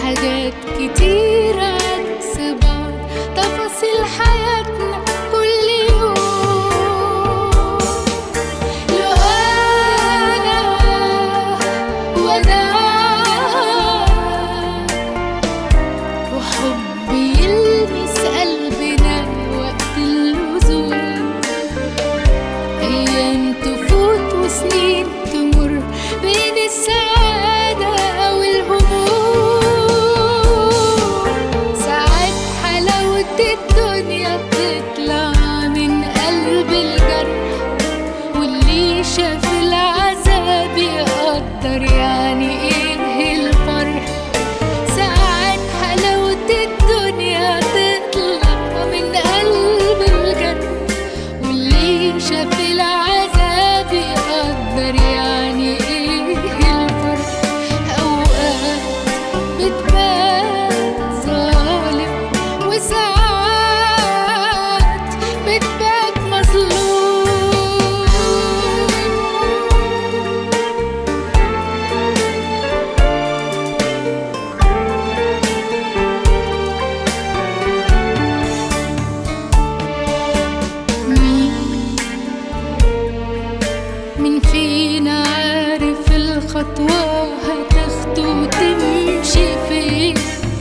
حاجات كتير عكس بعض تفاصيل حياتنا كل يوم لو أنا وأنا وحب يلمس قلبنا وقت اللزوم أيام تفوت وسنين تمر بين السعادة والهموم ساعات حلاوة الدنيا بتطلع من قلب الجرح واللي شاف العذاب يقدر يعني ايه الفرح ساعات حلاوة الدنيا تطلع من قلب الجنة واللي شاف العذاب يقدر يعني ايه الفرق اوقات بتبان ظالم وساعات بتبان مظلوم مين مين فينا عارف الخطوة هتاخده وتمشي فين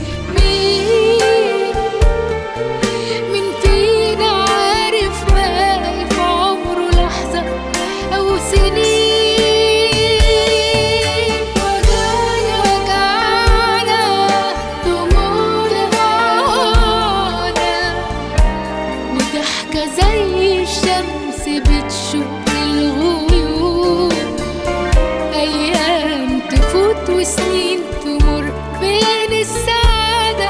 مين مين فينا عارف باقي في عمره لحظة أو سنين وجعنا وجعنا دموعنا معانا وضحكة زي الشمس بتشق الغيوم أيام تفوت وسنين تمر بين السعادة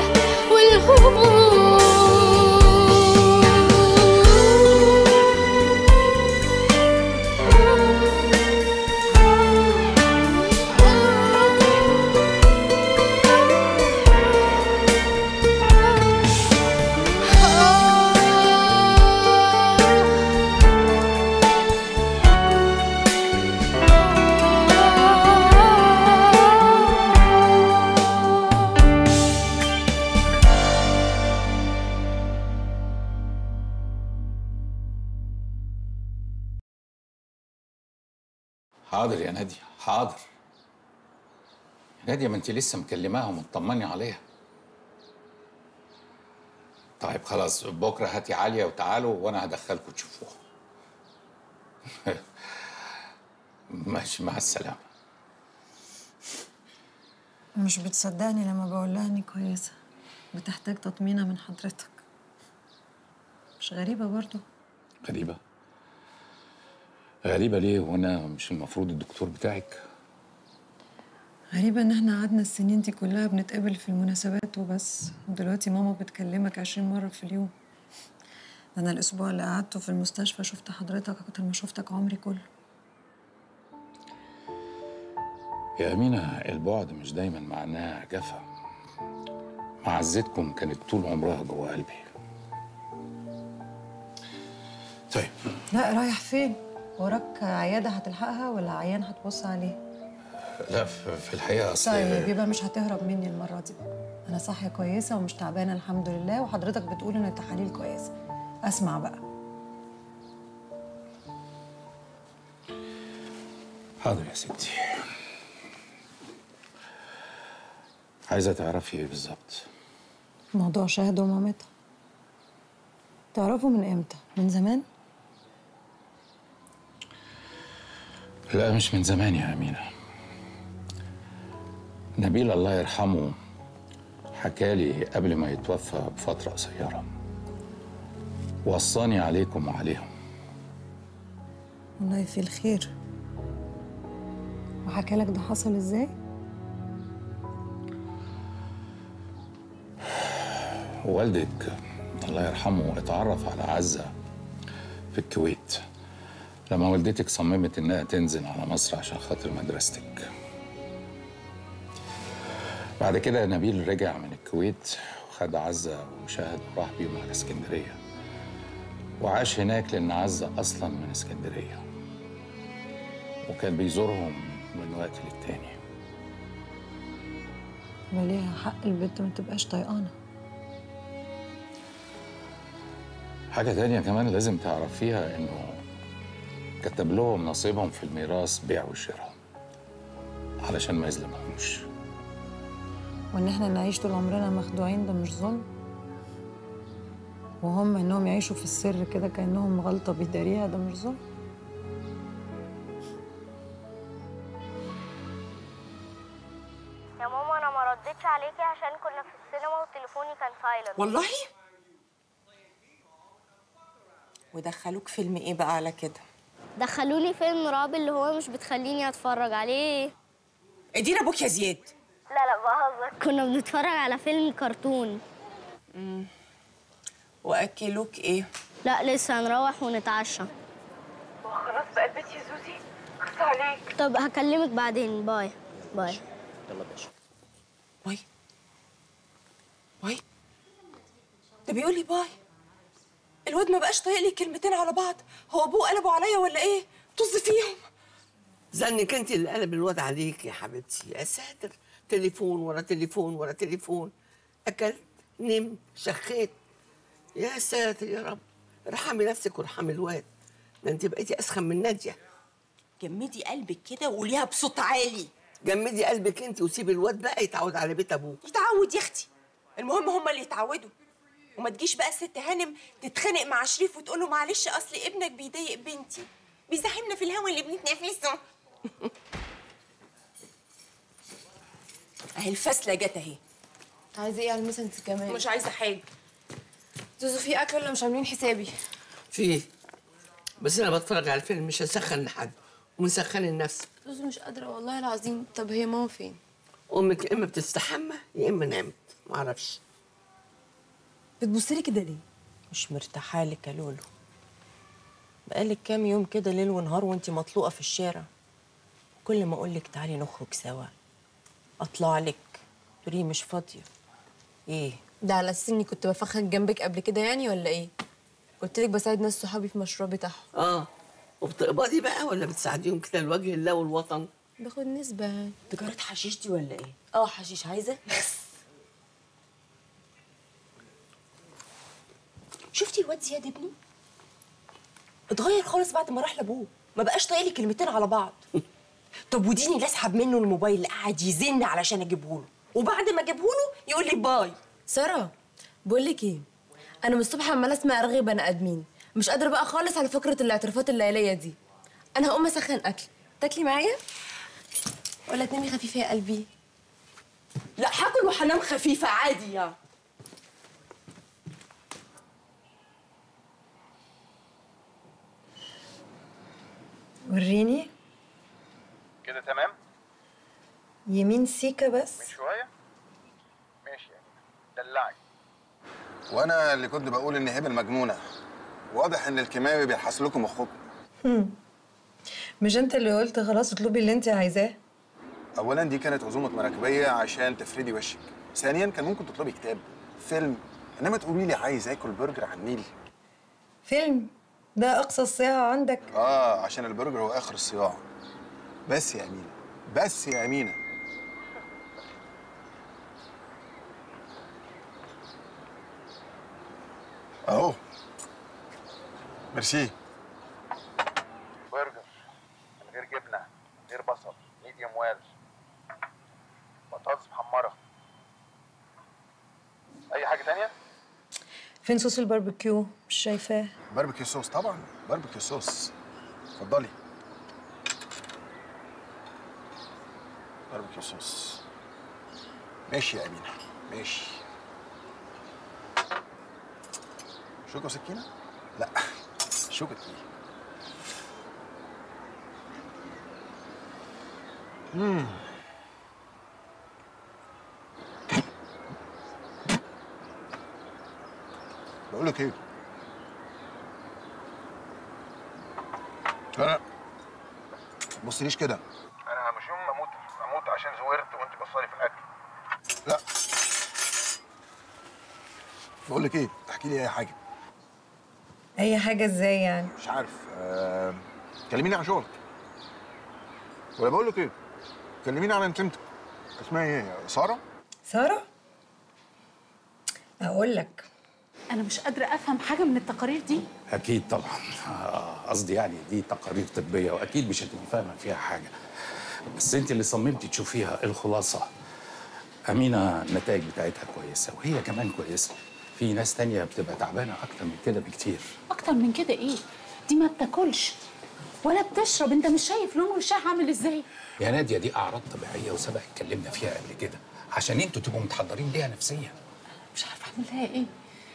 حاضر يا نادية حاضر يا نادية ما انت لسه مكلماها ومطمني عليها طيب خلاص بكرة هاتي عالية وتعالوا وانا هدخلكم تشوفوها ماشي مع السلامة مش بتصدقني لما بقول لها اني كويسه بتحتاج تطمينه من حضرتك مش غريبه برضو غريبة غريبة ليه وانا مش المفروض الدكتور بتاعك غريبه ان احنا قعدنا السنين دي كلها بنتقابل في المناسبات وبس ودلوقتي ماما بتكلمك عشرين مره في اليوم ده انا الاسبوع اللي قعدته في المستشفى شفت حضرتك اكتر ما شفتك عمري كله يا أمينة البعد مش دايما معناه جفا معزتكم كانت طول عمرها جوه قلبي طيب لا رايح فين وراك عياده هتلحقها ولا عيان هتبص عليه لا في في الحقيقة أصل طيب يبقى مش هتهرب مني المرة دي أنا صاحية كويسة ومش تعبانة الحمد لله وحضرتك بتقول إن التحاليل كويسة أسمع بقى حاضر يا ستي عايزة تعرفي إيه بالظبط موضوع شهد ومامتها تعرفوا من إمتى؟ من زمان؟ لا مش من زمان يا أمينة نبيل الله يرحمه حكالي قبل ما يتوفى بفترة قصيرة وصاني عليكم وعليهم الله يفي الخير وحكى لك ده حصل إزاي؟ والدك الله يرحمه اتعرف على عزة في الكويت لما والدتك صممت انها تنزل على مصر عشان خاطر مدرستك بعد كده نبيل رجع من الكويت وخد عزة وشهد وراح بيهم على اسكندرية وعاش هناك لأن عزة أصلا من اسكندرية وكان بيزورهم من وقت للتاني يبقى ليها حق البنت ما تبقاش طيقانه حاجة تانية كمان لازم تعرفيها إنه كتب لهم نصيبهم في الميراث بيع وشراء علشان ما يظلمهمش وان احنا نعيش طول عمرنا مخدوعين ده مش ظلم وهم انهم يعيشوا في السر كده كانهم غلطه بيداريها ده مش ظلم يا ماما انا ما ردتش عليكي عشان كنا في السينما وتليفوني كان سايلنت والله ودخلوك فيلم ايه بقى على كده دخلوني فيلم رعب اللي هو مش بتخليني اتفرج عليه ادينا ابوك يا زياد لا لا بهزر كنا بنتفرج على فيلم كرتون واكلوك ايه لا لسه هنروح ونتعشى خلاص بقى البيت يا زوزي خص عليك طب هكلمك بعدين باي باي باي باي ده بيقول لي باي الواد ما بقاش طايق لي كلمتين على بعض هو ابوه قلبوا عليا ولا ايه طز فيهم ظنك انت اللي قلب الواد عليك يا حبيبتي يا ساتر تليفون ورا تليفون ورا تليفون اكلت نمت شخيت يا ساتر يا رب ارحمي نفسك وارحمي الواد ده انت بقيتي اسخن من ناديه جمدي قلبك كده وقوليها بصوت عالي جمدي قلبك انت وسيبي الواد بقى يتعود على بيت ابوه يتعود يا اختي المهم هما اللي يتعودوا وما تجيش بقى الست هانم تتخانق مع شريف وتقول له معلش اصل ابنك بيضايق بنتي بيزاحمنا في الهوا اللي بنتنافسه اهي الفاسله جت اهي عايزه ايه على المسا انت كمان مش عايزه حاجه زوزو في اكل ولا مش عاملين حسابي فيه بس انا بتفرج على الفيلم مش هسخن لحد ومسخن النفس زوزو مش قادره والله العظيم طب هي ماما فين امك يا اما بتستحمى يا اما نامت معرفش بتبصلي كده ليه مش مرتاحه لك يا لولو بقالك كام يوم كده ليل ونهار وانتي مطلوقه في الشارع كل ما اقول لك تعالي نخرج سوا اطلع لك تقولي مش فاضيه ايه ده على اساس اني كنت بفخك جنبك قبل كده يعني ولا ايه قلت لك بساعد ناس صحابي في المشروع بتاعهم اه وبتقبضي بقى ولا بتساعديهم كده لوجه الله والوطن باخد نسبه يعني تجاره حشيش دي ولا ايه اه حشيش عايزه شفتي الواد زياد ابني اتغير خالص بعد ما راح لابوه ما بقاش طايق لي كلمتين على بعض طب وديني اللي اسحب منه الموبايل اللي قاعد يزن علشان اجيبه له وبعد ما اجيبه له يقول لي باي ساره بقول لك ايه انا من الصبح عماله اسمع ارغي بني ادمين مش قادره بقى خالص على فكره الاعترافات الليليه دي انا هقوم اسخن اكل تاكلي معايا ولا تنامي خفيفه يا قلبي لا هاكل وهنام خفيفه عادي يعني وريني كده تمام يمين سيكا بس شويه ماشي يعني دلعي وانا اللي كنت بقول ان هبه المجنونه واضح ان الكيماوي بيلحس لكم مخكم مش انت اللي قلت خلاص اطلبي اللي انت عايزاه اولا دي كانت عزومه مراكبيه عشان تفردي وشك ثانيا كان ممكن تطلبي كتاب فيلم انما تقولي لي عايز اكل برجر على النيل فيلم ده اقصى الساعه عندك اه عشان البرجر هو اخر الصياع بس يا امينه بس يا امينه اهو ميرسي برجر من غير جبنه من غير بصل ميديوم ويل بطاطس محمره اي حاجه تانية فين صوص الباربيكيو مش شايفاه باربيكيو صوص طبعا باربيكيو صوص اتفضلي باربيكيو صوص ماشي يا امينه ماشي شوكه وسكينه لا شوكه ايه مم. بقول لك ايه لا ما تبصليش كده انا مش يوم ما اموت اموت عشان زورت وانت بصالي في الاكل لا بقول لك ايه احكي لي اي حاجه اي حاجه ازاي يعني مش عارف آه... كلميني عن شغلك ولا بقول لك ايه كلميني عن انتمتك اسمها ايه ساره ساره اقول لك انا مش قادره افهم حاجه من التقارير دي اكيد طبعا آه، قصدي يعني دي تقارير طبيه واكيد مش هتبقي فاهمه فيها حاجه بس انت اللي صممتي تشوفيها الخلاصه امينه النتائج بتاعتها كويسه وهي كمان كويسه في ناس تانية بتبقى تعبانه اكتر من كده بكتير اكتر من كده ايه دي ما بتاكلش ولا بتشرب انت مش شايف لون وشها عامل ازاي يا ناديه دي اعراض طبيعيه وسبق اتكلمنا فيها قبل كده عشان انتوا تبقوا متحضرين ليها نفسيا مش عارفه اعمل لها ايه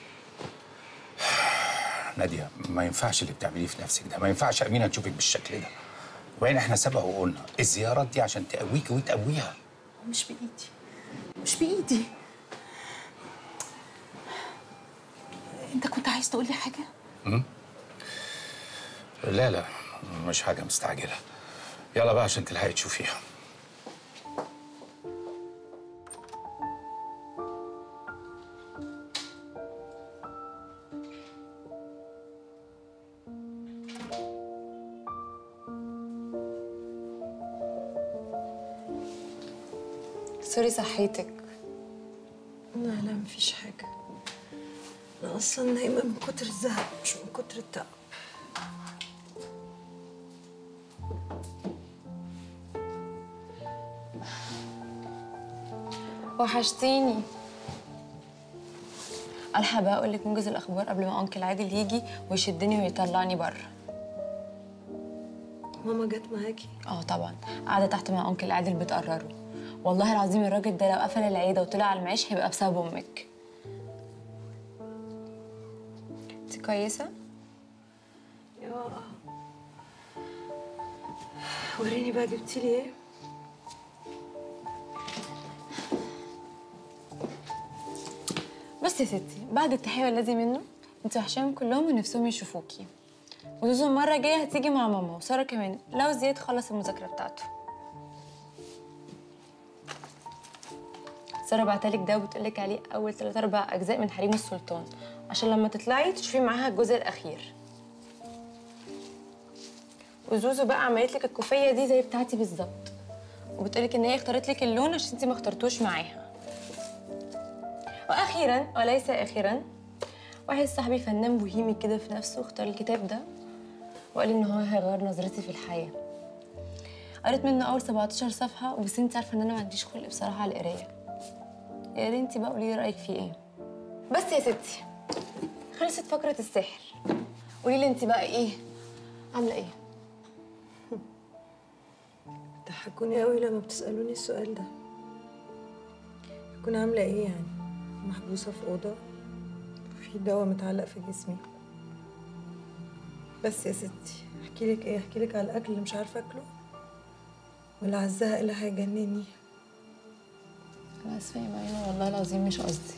ناديه ما ينفعش اللي بتعمليه في نفسك ده ما ينفعش امينه تشوفك بالشكل ده وبعدين احنا سبق وقلنا الزيارات دي عشان تقويكي وتقويها مش بايدي مش بايدي انت كنت عايز تقول لي حاجه لا لا مش حاجه مستعجله يلا بقى عشان تلحقي تشوفيها سوري صحيتك لا لا مفيش حاجه انا اصلا نايمه من كتر الزهق مش من كتر التعب وحشتيني الحق بقى اقول لك منجز الاخبار قبل ما انكل عادل يجي ويشدني ويطلعني بره ماما جت معاكي اه طبعا قاعده تحت مع انكل عادل بتقرره والله العظيم الراجل ده لو قفل العياده وطلع على المعيش هيبقى بسبب امك انت كويسه وريني بقى جبتي لي ايه بصي يا ستي بعد التحيه والذي منه انت وحشاهم كلهم ونفسهم يشوفوكي وزوزو المره الجايه هتيجي مع ماما وساره كمان لو زياد خلص المذاكره بتاعته ساره بعتلك ده وبتقولك عليه اول ثلاث اربع اجزاء من حريم السلطان عشان لما تطلعي تشوفي معاها الجزء الاخير وزوزو بقى عملت لك الكوفيه دي زي بتاعتي بالظبط وبتقولك ان هي اختارت لك اللون عشان انت ما اخترتوش معاها واخيرا وليس اخيرا واحد صاحبي فنان بوهيمي كده في نفسه اختار الكتاب ده وقال لي ان هو هيغير نظرتي في الحياه قريت منه اول 17 صفحه بس انت عارفه ان انا ما عنديش خلق بصراحه على القرايه يا ريت انت بقى قولي لي رايك فيه ايه بس يا ستي خلصت فقره السحر قولي لي انت بقى ايه عامله ايه ضحكوني قوي لما بتسالوني السؤال ده اكون عامله ايه يعني محبوسه في اوضه في دواء متعلق في جسمي بس يا ستي احكي لك ايه احكي لك على الاكل اللي مش عارفه اكله ولا على الزهق اللي هيجنني انا اسفه يا مايا والله العظيم مش قصدي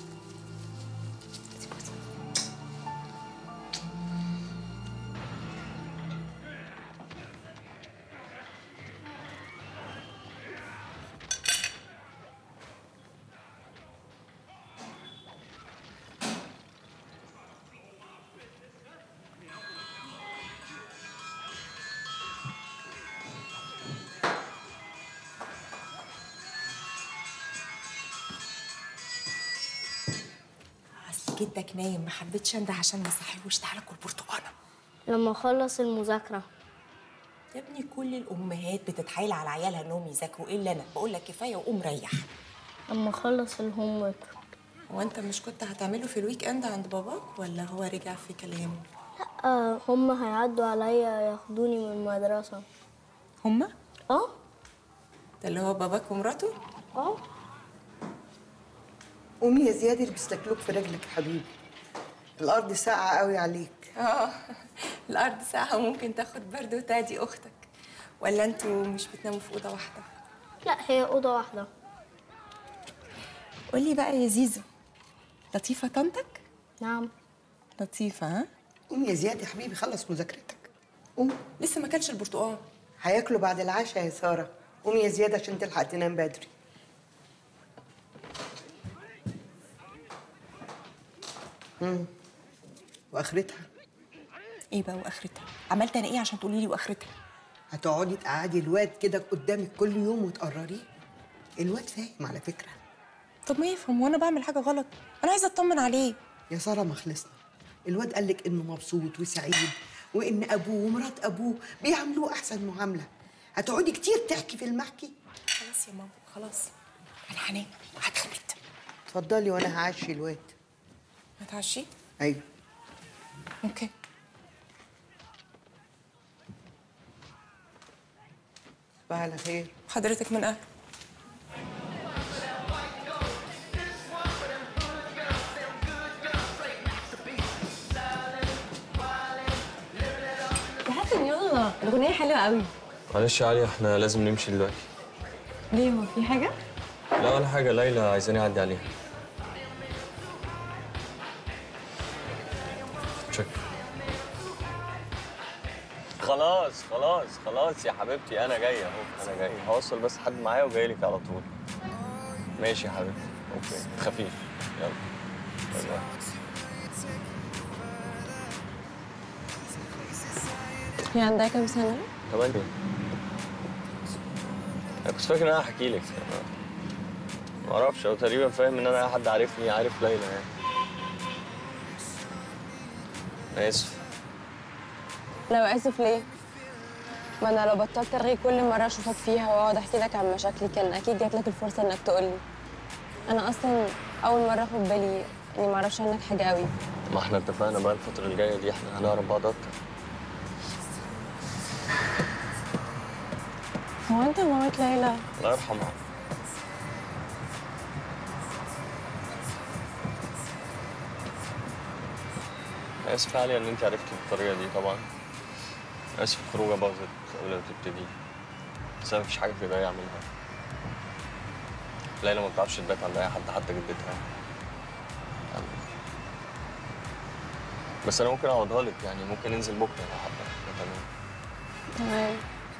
اصل جدك نايم ما حبيتش انده عشان ما صحيهوش تعالى كل برتقانه لما اخلص المذاكره يا ابني كل الامهات بتتحايل على عيالها انهم يذاكروا الا انا بقول لك كفايه وقوم ريح لما اخلص الهوم ورك هو انت مش كنت هتعمله في الويك اند عند باباك ولا هو رجع في كلامه لا هم هيعدوا عليا ياخدوني من المدرسه هما اه ده اللي هو باباك ومراته اه قومي يا زياد البس تكلوك في رجلك يا حبيبي الارض ساقعه قوي عليك اه الارض ساعه وممكن تاخد برد وتادي اختك ولا انتوا مش بتناموا في اوضه واحده لا هي اوضه واحده قولي بقى يا زيزو لطيفه طنطك نعم لطيفه ها قوم يا زياد يا حبيبي خلص مذاكرتك قوم لسه ما كلش البرتقال هياكلوا بعد العشاء يا ساره قومي يا زياد عشان تلحق تنام بدري امم واخرتها ايه بقى واخرتها عملت انا ايه عشان تقولي لي واخرتها هتقعدي تقعدي الواد كده قدامك كل يوم وتقرريه الواد فاهم على فكره طب ما يفهم وانا بعمل حاجه غلط انا عايزه اطمن عليه يا ساره ما خلصنا الواد قال لك انه مبسوط وسعيد وان ابوه ومرات ابوه بيعاملوه احسن معامله هتقعدي كتير تحكي في المحكي خلاص يا ماما خلاص انا هنام هتخمد اتفضلي وانا هعشي الواد هتعشي ايوه اوكي تصبحي على خير حضرتك من اهل يا حسن يلا الاغنيه حلوه قوي معلش يا علي احنا لازم نمشي دلوقتي ليه هو في حاجه لا ولا حاجة ليلى عايزاني أعدي عليها شكرا خلاص خلاص خلاص يا حبيبتي أنا جاي أهو أنا جاي هوصل بس حد معايا وجاي لك على طول ماشي يا حبيبتي أوكي ما تخافيش يلا باي باي هي عندها كام سنه تمانية أنا كنت فاكر إن أنا هحكي لك ما اعرفش هو تقريبا فاهم ان انا اي حد عارفني عارف ليلى يعني انا اسف لو اسف ليه ما انا لو بطلت ارغي كل مره اشوفك فيها واقعد احكي لك عن مشاكلي كان اكيد جات لك الفرصه انك تقولي انا اصلا اول مره اخد بالي اني ما اعرفش عنك حاجه قوي ما احنا اتفقنا بقى الفترة الجاية دي احنا هنعرف بعض اكتر هو انت ومامة ليلى الله يرحمها أنا اسف يا عليا ان انت عرفتي بالطريقة دي طبعا اسف الخروجة باظت قبل ما تبتدي بس انا مفيش حاجة في ايديا اعملها ليلى ما بتعرفش تبات عند اي حد حتى جدتها يعني. بس انا ممكن اعوضها لك يعني ممكن ننزل بكره لو حابه إحنا تمام تمام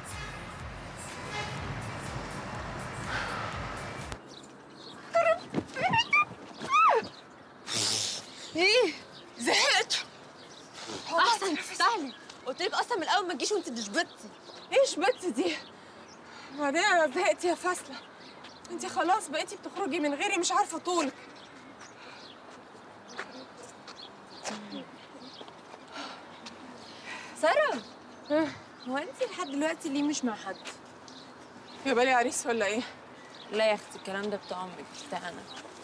ايه زهقت احسن سهل قلت لك اصلا من الاول ما تجيش وانت دشبتي ايه شبت دي بعدين انا زهقت يا فاسله انت خلاص بقيتي بتخرجي من غيري مش عارفه طولك ساره هو انت لحد دلوقتي ليه مش مع حد يا بالي عريس ولا ايه لا يا اختي الكلام ده بتاع امك بتاع انا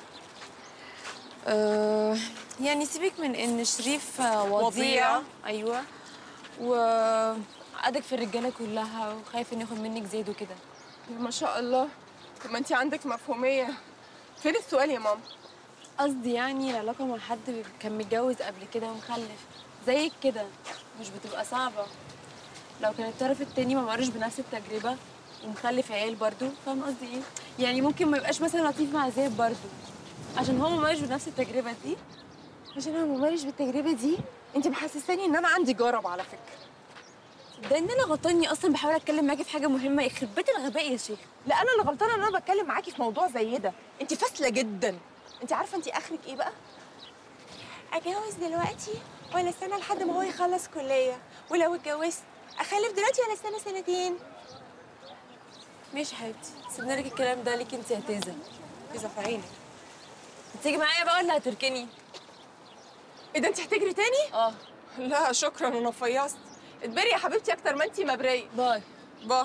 أه يعني سيبك من ان شريف آه، وضيع وضيع. ايوه وعقدك في الرجاله كلها وخايف انه ياخد منك زيد وكده يا ما شاء الله طب ما انت عندك مفهوميه فين السؤال يا ماما قصدي يعني العلاقه مع حد كان متجوز قبل كده ومخلف زيك كده مش بتبقى صعبه لو كان الطرف التاني ما مرش بنفس التجربه ومخلف عيال برضو فاهم قصدي ايه يعني ممكن ما يبقاش مثلا لطيف مع زياد برضو عشان هو ما مرش بنفس التجربه دي عشان انا ممارش بالتجربه دي انت محسساني ان انا عندي جرب على فكره ده ان انا غلطاني اصلا بحاول اتكلم معاكي في حاجه مهمه يخرب بيت الغباء يا شيخ لا انا اللي غلطانه ان انا بتكلم معاكي في موضوع زي ده انت فاشله جدا انت عارفه انت اخرك ايه بقى اتجوز دلوقتي ولا استنى لحد ما هو يخلص كليه ولو اتجوزت اخلف دلوقتي ولا استنى سنتين ماشي يا حبيبتي سيبنا لك الكلام ده ليكي انت يا تيزا تيزا في عينك تيجي معايا بقى ولا هتركني ايه ده انت هتجري تاني اه لا شكرا انا فيصت اتبري يا حبيبتي اكتر ما انت مبريه باي باي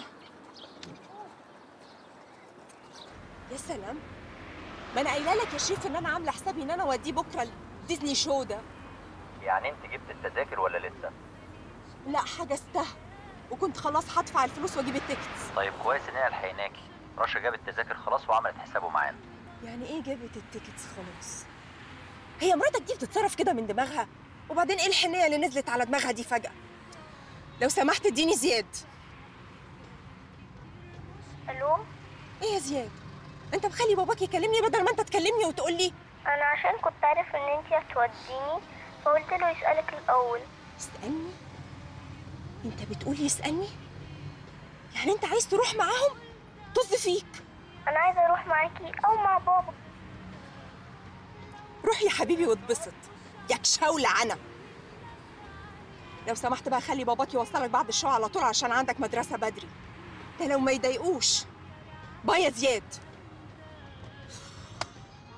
يا سلام ما انا قايله لك يا شريف ان انا عامله حسابي ان انا اوديه بكره الديزني شو ده يعني انت جبت التذاكر ولا لسه؟ لا حجزتها وكنت خلاص هدفع الفلوس واجيب التيكتس طيب كويس ان انا لحقناكي رشا جابت التذاكر خلاص وعملت حسابه معانا يعني ايه جابت التيكتس خلاص هي مراتك دي بتتصرف كده من دماغها وبعدين ايه الحنيه اللي نزلت على دماغها دي فجاه لو سمحت اديني زياد الو ايه يا زياد انت مخلي باباك يكلمني بدل ما انت تكلمني وتقول لي انا عشان كنت عارف ان انتي هتوديني فقلت له يسألك الاول يسألني انت بتقول يسألني يعني انت عايز تروح معاهم طز فيك انا عايزه اروح معاكي او مع بابا روح يا حبيبي واتبسط ياك شاولة انا لو سمحت بقى خلي باباك يوصلك بعد الشغل على طول عشان عندك مدرسة بدري ده لو ما يضايقوش باي يا زياد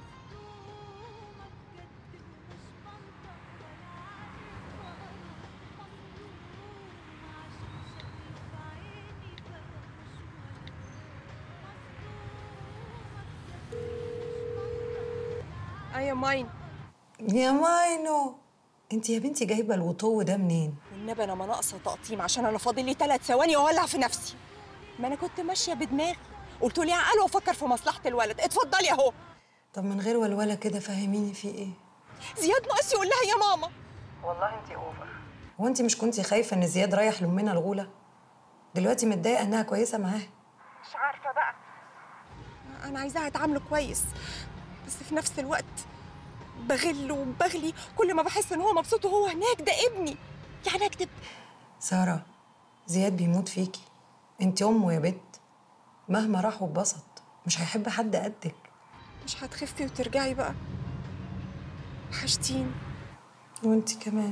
ايوه ماين يا ماينو انت يا بنتي جايبه الوطو ده منين والنبي انا ما ناقصه تقطيم عشان انا فاضل لي ثلاث ثواني واولع في نفسي ما انا كنت ماشيه بدماغي قلت لي عقل وافكر في مصلحه الولد اتفضلي اهو طب من غير ولوله كده فهميني في ايه زياد ناقص يقول لها يا ماما والله انت اوفر هو انت مش كنتي خايفه ان زياد رايح لامنا الغوله دلوقتي متضايقه انها كويسه معاه مش عارفه بقى انا عايزاها اتعامله كويس بس في نفس الوقت بغل وبغلي كل ما بحس ان هو مبسوط وهو هناك ده ابني يعني اكتب ساره زياد بيموت فيكي انت امه يا بنت مهما راح واتبسط مش هيحب حد قدك مش هتخفي وترجعي بقى وحشتيني وانت كمان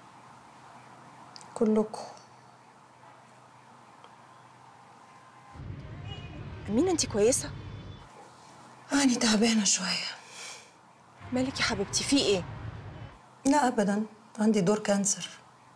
كلكم أمينة انت كويسة؟ أنا تعبانة شوية مالك يا حبيبتي في ايه؟ لا أبدا عندي دور كانسر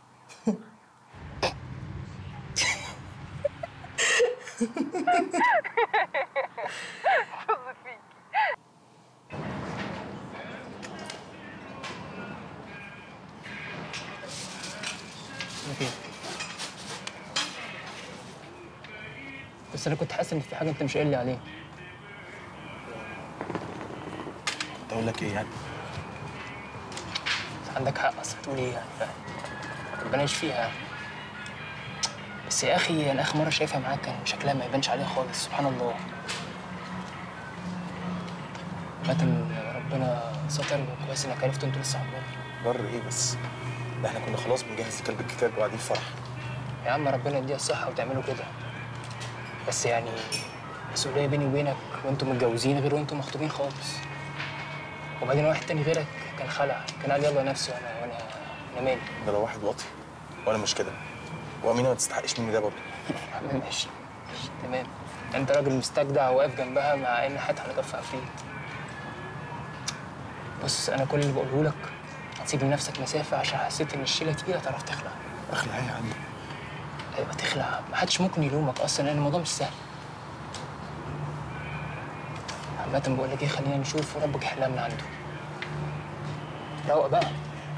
بس انا كنت حاسس ان في حاجه انت مش قايل لي عليها كنت اقول لك ايه يعني بس عندك حق اصل تقول ايه يعني فاهم ربنا يشفيها بس يا اخي انا اخر مره شايفها معاك كان شكلها ما يبانش عليها خالص سبحان الله عامة ربنا ستر وكويس انك عرفت انتوا لسه عمال بر ايه بس ده احنا كنا خلاص بنجهز لكلب الكتاب وقاعدين في فرح يا عم ربنا يديها الصحة وتعملوا كده بس يعني مسؤولية بيني وبينك وانتوا متجوزين غير وانتوا مخطوبين خالص وبعدين واحد تاني غيرك كان خلع كان قال يلا نفسي وانا وانا انا مالي ده لو واحد واطي وانا مش كده وامينه ما تستحقش مني ده برضه يا عم ماشي ماشي، تمام انت راجل مستجدع وواقف جنبها مع ان حد على كف عفريت بص انا كل اللي بقوله لك هتسيب لنفسك مسافة عشان حسيت ان الشيلة تقيلة تعرف تخلع اخلع ايه يا عم ايوه تخلع محدش ممكن يلومك اصلا لان الموضوع مش سهل عامة بقول لك ايه خلينا نشوف وربك يحلها من عنده روق بقى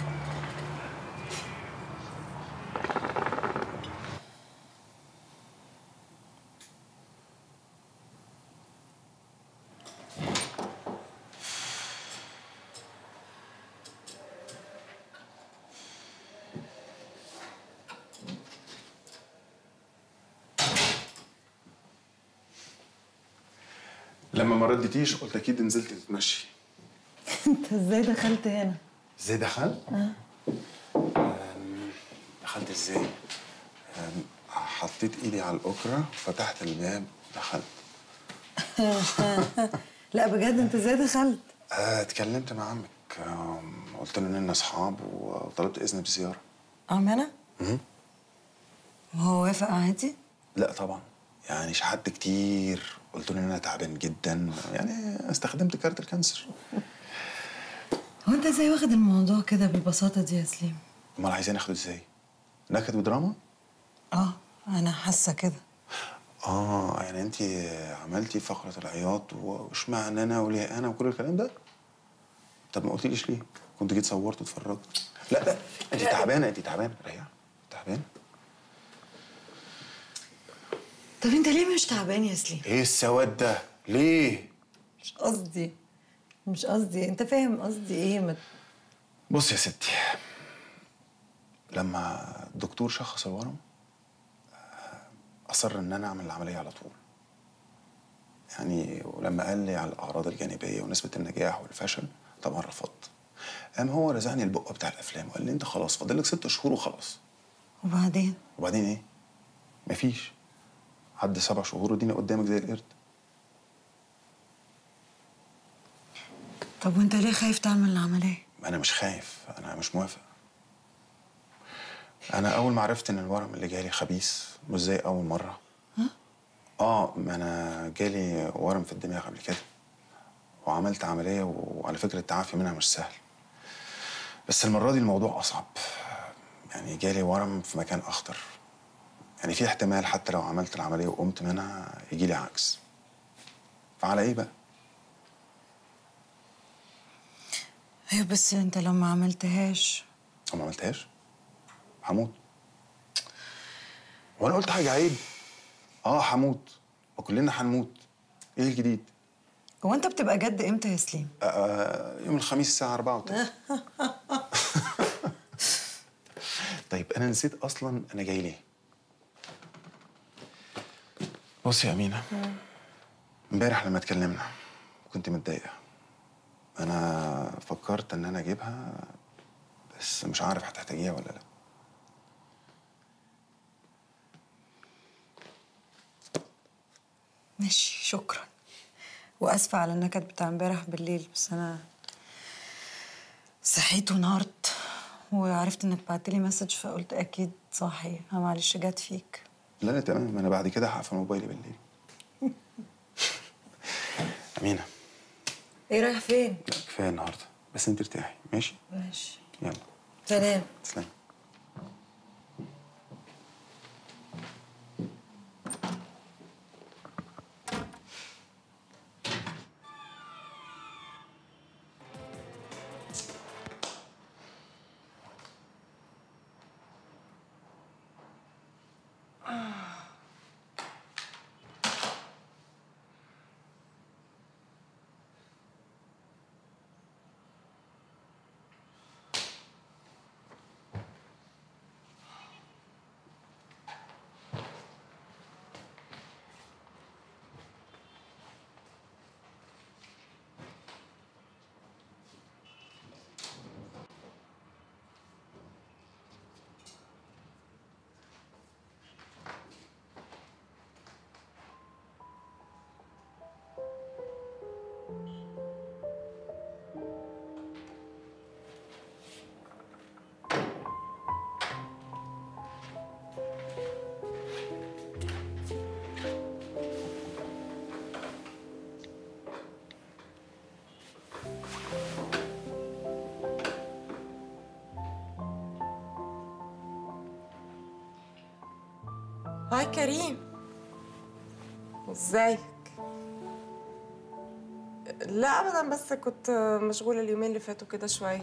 لما ما ردتيش قلت اكيد نزلت تتمشي انت ازاي دخلت هنا؟ ازاي دخلت؟ اه دخلت ازاي؟ أم، حطيت ايدي على الاوكرا فتحت الباب دخلت لا بجد انت ازاي دخلت؟ آه، اتكلمت مع عمك آم، قلت له اننا اصحاب وطلبت اذن بزياره أمانة؟ مهم. وهو وافق عادي؟ لا طبعا يعني شحت كتير قلت له ان انا تعبان جدا يعني استخدمت كارت الكانسر هو انت ازاي واخد الموضوع كده بالبساطة دي يا سليم؟ امال عايزين اخده ازاي؟ نكد ودراما؟ اه انا حاسة كده اه يعني انت عملتي فقره العياط واشمعنى انا وليه انا وكل الكلام ده؟ طب ما قلتليش ليه؟ كنت جيت صورت واتفرجت لا لا انت تعبانه انت تعبانه ريح تعبانه طب انت ليه مش تعبان يا سليم؟ ايه السواد ده؟ ليه؟ مش قصدي مش قصدي انت فاهم قصدي ايه ما بص يا ستي لما الدكتور شخص الورم آه، اصر ان انا اعمل العمليه على طول يعني ولما قال لي على الاعراض الجانبيه ونسبه النجاح والفشل طبعا رفضت قام هو رزعني البقه بتاع الافلام وقال لي انت خلاص فاضل لك ست شهور وخلاص وبعدين وبعدين ايه مفيش عدى سبع شهور ودينا قدامك زي القرد طب وانت ليه خايف تعمل العملية؟ انا مش خايف انا مش موافق انا اول ما عرفت ان الورم اللي جالي خبيث مش زي اول مره اه ما انا جالي ورم في الدماغ قبل كده وعملت عمليه وعلى فكره التعافي منها مش سهل بس المره دي الموضوع اصعب يعني جالي ورم في مكان اخطر يعني في احتمال حتى لو عملت العمليه وقمت منها يجي لي عكس فعلى ايه بقى ايوه بس انت لو ما عملتهاش لو ما عملتهاش هموت وانا قلت حاجه عيب اه هموت وكلنا هنموت ايه الجديد هو انت بتبقى جد امتى يا سليم آه يوم الخميس الساعه 4 وتلت. طيب انا نسيت اصلا انا جاي ليه بصي يا امينه امبارح لما اتكلمنا كنت متضايقه انا فكرت ان انا اجيبها بس مش عارف هتحتاجيها ولا لا ماشي شكرا واسفه على النكد بتاع امبارح بالليل بس انا صحيت ونهارت وعرفت انك بعتلي مسج فقلت اكيد صاحي ها معلش جت فيك لا لا تمام انا بعد كده هقفل موبايلي بالليل امينه ايه رايح فين لا كفايه النهارده بس انت ارتاحي ماشي ماشي يلا سلام تسلمي هاي كريم ازيك لا ابدا بس كنت مشغوله اليومين اللي فاتوا كده شويه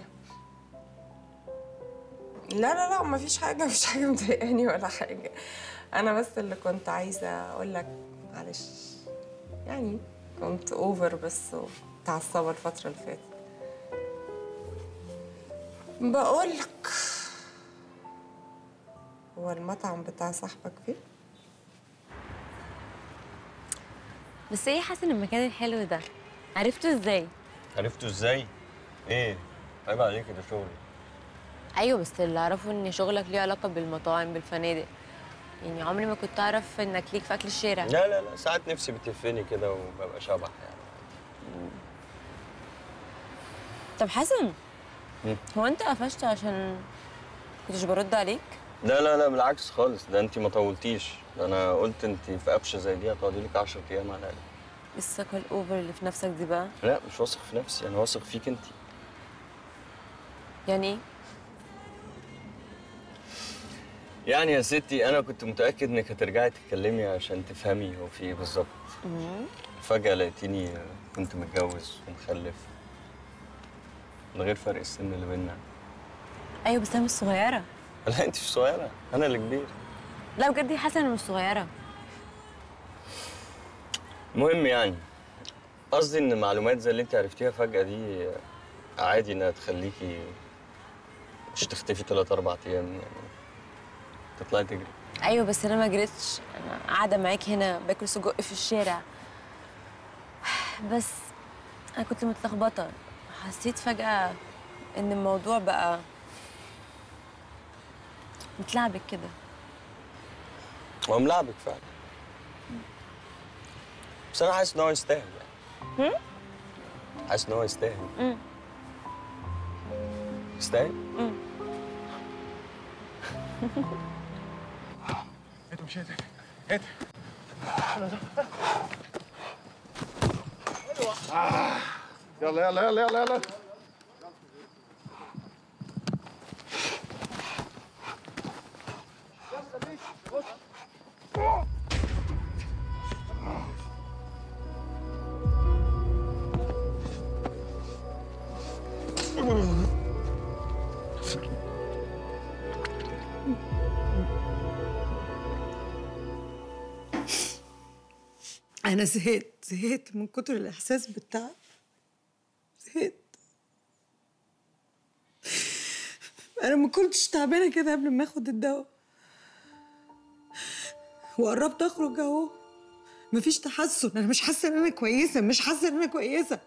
لا لا لا مفيش حاجه مفيش حاجه مضايقاني ولا حاجه انا بس اللي كنت عايزه اقول لك معلش يعني كنت اوفر بس ومتعصبه الفتره اللي فاتت بقول لك هو المطعم بتاع صاحبك فين بس ايه حسن المكان الحلو ده عرفته ازاي عرفته ازاي؟ ايه؟ عيب عليك ده شغلي ايوه بس اللي اعرفه ان شغلك ليه علاقه بالمطاعم بالفنادق يعني عمري ما كنت اعرف انك ليك في اكل الشارع لا لا لا ساعات نفسي بتهفني كده وببقى شبح يعني طب حسن مم. هو انت قفشت عشان كنتش برد عليك لا لا لا بالعكس خالص ده انت ما طولتيش ده انا قلت انت في قفشه زي دي هتقعدي لك 10 ايام على الاقل الثقه الاوفر اللي في نفسك دي بقى لا مش واثق في نفسي انا واثق فيك انت يعني ايه يعني يا ستي انا كنت متاكد انك هترجعي تتكلمي عشان تفهمي هو في ايه بالظبط مم. فجاه لقيتيني كنت متجوز ومخلف من غير فرق السن اللي بينا ايوه بس انا مش صغيره لا انت مش صغيره انا اللي كبير لا بجد يا حسن انا مش صغيره المهم يعني قصدي ان معلومات زي اللي انت عرفتيها فجأة دي عادي انها تخليكي مش تختفي تلات اربع ايام يعني تطلعي تجري ايوه بس انا ما جريتش انا قاعده معاك هنا باكل سجق في الشارع بس انا كنت متلخبطه حسيت فجاه ان الموضوع بقى متلعبك كده هو ملعبك فعلا بس انا حاسس ان هو يستاهل يعني هم؟ حاسس ان هو يستاهل امم يستاهل امم انت مش هات هات آه. يلا يلا يلا يلا يلا انا زهقت زهقت من كتر الاحساس بالتعب زهقت انا ما كنتش تعبانه كده قبل ما اخد الدواء وقربت اخرج اهو مفيش تحسن انا مش حاسه ان انا كويسه مش حاسه ان انا كويسه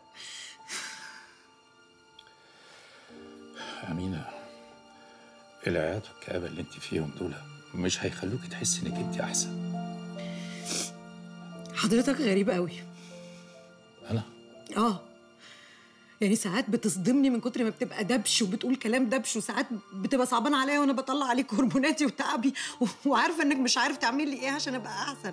أمينة العياط والكآبة اللي انت فيهم دول مش هيخلوكي تحسي انك انت احسن حضرتك غريبه قوي أنا؟ اه يعني ساعات بتصدمني من كتر ما بتبقى دبش وبتقول كلام دبش وساعات بتبقى صعبانه عليا وانا بطلع عليك هرموناتي وتعبي و- وعارفه انك مش عارف تعمل لي ايه عشان ابقى احسن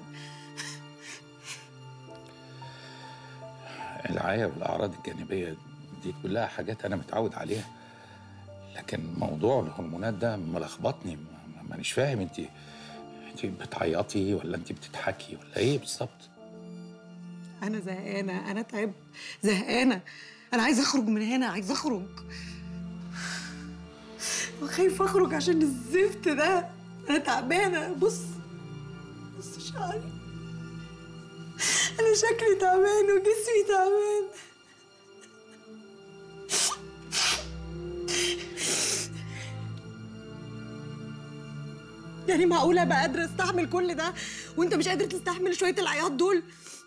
العيا والأعراض الجانبية دي كلها حاجات أنا متعود عليها لكن موضوع الهرمونات ده ملخبطني ما- ما- مانيش فاهم انت انت بتعيطي ولا انت بتضحكي ولا ايه بالظبط انا زهقانه انا تعبت زهقانه انا عايزه اخرج من هنا عايزه اخرج وخايفه اخرج عشان الزفت ده انا تعبانه بص بص شعري انا شكلي تعبان وجسمي تعبان يعني معقوله ابقى قادره استحمل كل ده وانت مش قادر تستحمل شويه العياط دول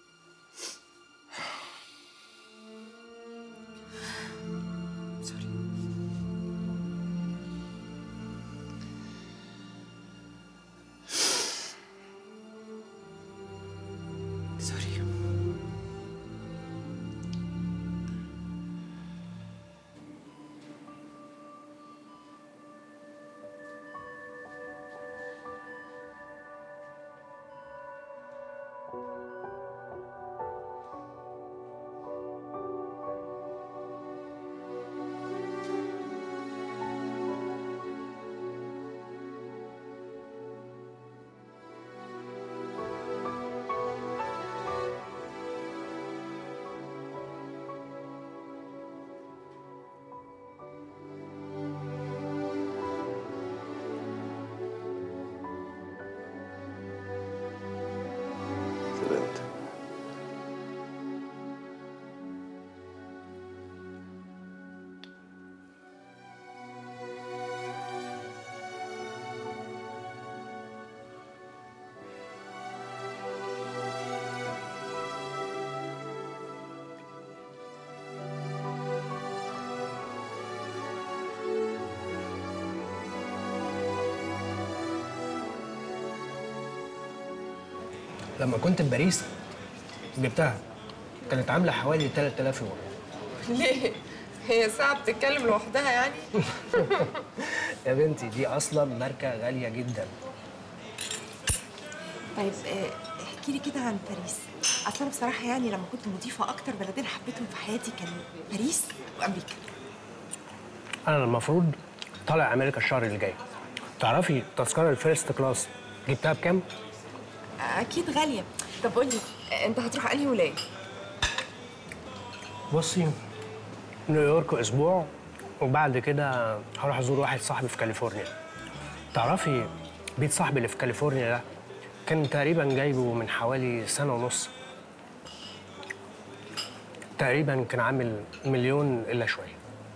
سوري سلامتك لما كنت في باريس جبتها كانت عامله حوالي 3000 يورو ليه؟ هي ساعة بتتكلم لوحدها يعني؟ يا بنتي دي اصلا ماركه غاليه جدا طيب آه، احكي لي كده عن باريس اصل انا بصراحه يعني لما كنت مضيفه اكتر بلدين حبيتهم في حياتي كانوا باريس وامريكا انا المفروض طالع امريكا الشهر اللي جاي تعرفي تذكره الفيرست كلاس جبتها بكام؟ اكيد غاليه طب قول لي آه، انت هتروح انهي ولايه بصي نيويورك اسبوع وبعد كده هروح ازور واحد صاحبي في كاليفورنيا تعرفي بيت صاحبي اللي في كاليفورنيا ده كان تقريبا جايبه من حوالي سنه ونص تقريبا كان عامل مليون الا شويه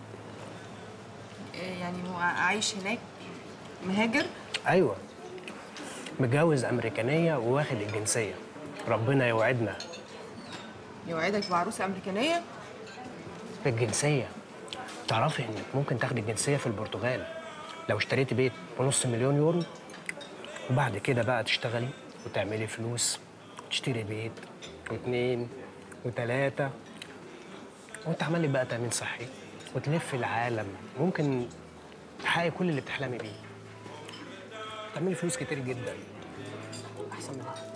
آه، يعني هو عايش هناك مهاجر ايوه متجوز امريكانيه وواخد الجنسيه ربنا يوعدنا يوعدك بعروسه امريكانيه الجنسيه تعرفي انك ممكن تاخدي الجنسيه في البرتغال لو اشتريتي بيت بنص مليون يورو وبعد كده بقى تشتغلي وتعملي فلوس تشتري بيت واثنين وثلاثة وتعملي بقى تأمين صحي وتلف العالم ممكن تحققي كل اللي بتحلمي بيه تعملي فلوس كتير جدا أحسن من ده